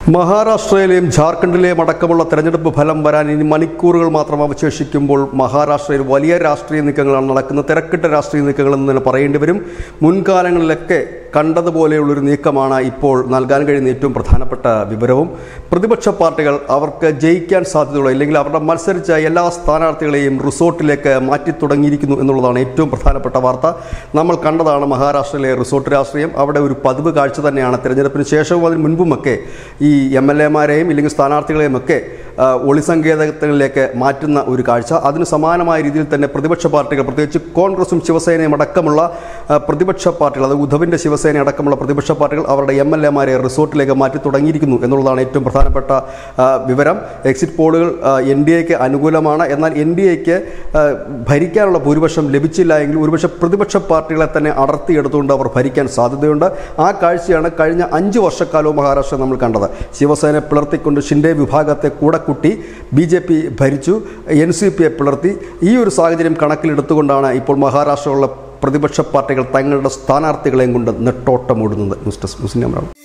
മഹാരാഷ്ട്രയിലെയും ജാർഖണ്ഡിലെയും അടക്കമുള്ള തെരഞ്ഞെടുപ്പ് ഫലം വരാൻ ഇനി മണിക്കൂറുകൾ മാത്രം അവശേഷിക്കുമ്പോൾ മഹാരാഷ്ട്രയിൽ വലിയ രാഷ്ട്രീയ നീക്കങ്ങളാണ് നടക്കുന്നത് തിരക്കിട്ട രാഷ്ട്രീയ നീക്കങ്ങൾ എന്ന് തന്നെ പറയേണ്ടി വരും മുൻകാലങ്ങളിലൊക്കെ കണ്ടതുപോലെയുള്ളൊരു നീക്കമാണ് ഇപ്പോൾ നൽകാൻ കഴിയുന്ന ഏറ്റവും പ്രധാനപ്പെട്ട വിവരവും പ്രതിപക്ഷ പാർട്ടികൾ അവർക്ക് ജയിക്കാൻ സാധ്യതയുള്ള അല്ലെങ്കിൽ അവരുടെ മത്സരിച്ച എല്ലാ സ്ഥാനാർത്ഥികളെയും റിസോർട്ടിലേക്ക് മാറ്റി തുടങ്ങിയിരിക്കുന്നു എന്നുള്ളതാണ് ഏറ്റവും പ്രധാനപ്പെട്ട വാർത്ത നമ്മൾ കണ്ടതാണ് മഹാരാഷ്ട്രയിലെ റിസോർട്ട് രാഷ്ട്രീയം അവിടെ ഒരു പതിവ് കാഴ്ച തന്നെയാണ് തിരഞ്ഞെടുപ്പിന് ശേഷവും അതിന് മുൻപുമൊക്കെ ഈ എം എൽ എമാരെയും ഇല്ലെങ്കിൽ സ്ഥാനാർത്ഥികളെയും ഒക്കെ ആ, ഒളിസങ്കേതങ്ങളിലേക്ക് മാറ്റുന്ന ഒരു കാഴ്ച അതിന് സമാനമായ രീതിയിൽ തന്നെ പ്രതിപക്ഷ പാർട്ടികൾ പ്രത്യേകിച്ച് കോൺഗ്രസും ശിവസേനയും അടക്കമുള്ള ആ, പ്രതിപക്ഷ പാർട്ടികൾ അത് ഉദ്ധവിൻ്റെ ശിവസേന അടക്കമുള്ള പ്രതിപക്ഷ പാർട്ടികൾ അവരുടെ എം എൽ എമാരെ റിസോർട്ടിലേക്ക് മാറ്റി തുടങ്ങിയിരിക്കുന്നു എന്നുള്ളതാണ് ഏറ്റവും പ്രധാനപ്പെട്ട ആ, വിവരം എക്സിറ്റ് പോളുകൾ എൻ ഡി എക്ക് അനുകൂലമാണ് എന്നാൽ എൻ ഡി എക്ക് ഭരിക്കാനുള്ള ഭൂരിപക്ഷം ലഭിച്ചില്ല എങ്കിൽ ഒരുപക്ഷെ പ്രതിപക്ഷ പാർട്ടികളെ തന്നെ അടർത്തിയെടുത്തുകൊണ്ട് അവർ ഭരിക്കാൻ സാധ്യതയുണ്ട് ആ കാഴ്ചയാണ് കഴിഞ്ഞ അഞ്ച് വർഷക്കാലവും മഹാരാഷ്ട്ര നമ്മൾ കണ്ടത് ശിവസേന പിളർത്തിക്കൊണ്ട് ഷിൻഡെ വിഭാഗത്തെ കൂടെ കൂട്ടി ബി ജെ പി ഭരിച്ചു എൻ സി പിയെ പിളർത്തി ഈ ഒരു സാഹചര്യം കണക്കിലെടുത്തുകൊണ്ടാണ് ഇപ്പോൾ മഹാരാഷ്ട്രയിലുള്ള പ്രതിപക്ഷ പാർട്ടികൾ തങ്ങളുടെ സ്ഥാനാർത്ഥികളെയും കൊണ്ട് നെട്ടോട്ടമോടുന്നത് news desk news India Malayalam